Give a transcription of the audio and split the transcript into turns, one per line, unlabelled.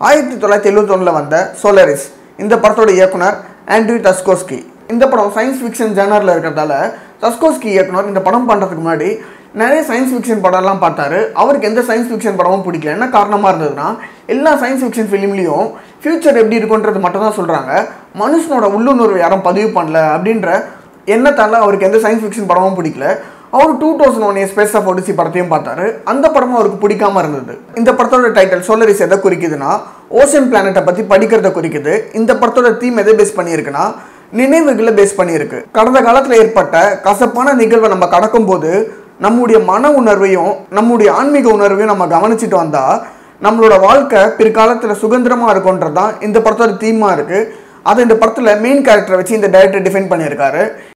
ஆயிரத்தி தொள்ளாயிரத்தி எழுபத்தொன்னில் வந்த சோலரிஸ் இந்த படத்தோட இயக்குனர் ஆண்ட்ரி டஸ்கோஸ்கி இந்த படம் சயின்ஸ் ஃபிக்ஷன் ஜேனரில் இருக்கிறதால டஸ்கோஸ்கி இயக்குனர் இந்த படம் பண்ணுறதுக்கு முன்னாடி நிறைய சயின்ஸ் ஃபிக்ஷன் படம்லாம் பார்த்தாரு அவருக்கு எந்த சயின்ஸ் ஃபிக்ஷன் படமும் பிடிக்கல என்ன காரணமாக இருந்ததுன்னா எல்லா சயின்ஸ் ஃபிக்ஷன் ஃபிலிம்லேயும் ஃப்யூச்சர் எப்படி இருக்குன்றது மட்டும் தான் சொல்கிறாங்க மனுஷனோட உள்ளுணர்வு யாரும் பதிவு பண்ணல அப்படின்ற எண்ணத்தால அவருக்கு எந்த சயின்ஸ் ஃபிக்ஷன் படமும் பிடிக்கல அவர் two thousand one space of Odyssey படத்தையும் பார்த்தாரு அந்த படமும் அவருக்கு பிடிக்காம இருந்தது இந்த படத்தோட டைட்டில் சோலரிஸ் எதை குறிக்குதுன்னா ஓஷன் பிளானட்டை பற்றி படிக்கிறத குறிக்குது இந்த படத்தோட தீம் எதை பேஸ் பண்ணியிருக்குன்னா நினைவுகளை பேஸ் பண்ணியிருக்கு கடந்த காலத்தில் ஏற்பட்ட கசப்பான நிகழ்வை நம்ம கடக்கும்போது நம்முடைய மன உணர்வையும் நம்முடைய ஆன்மீக உணர்வையும் நம்ம கவனிச்சுட்டு வந்தா நம்மளோட வாழ்க்கை பிற்காலத்தில் சுதந்திரமாக இருக்குன்றது தான் இந்த படத்தோட தீமாக இருக்குது அதை இந்த படத்தில் மெயின் கேரக்டரை வச்சு இந்த டைரக்டர் டிஃபைன் பண்ணியிருக்காரு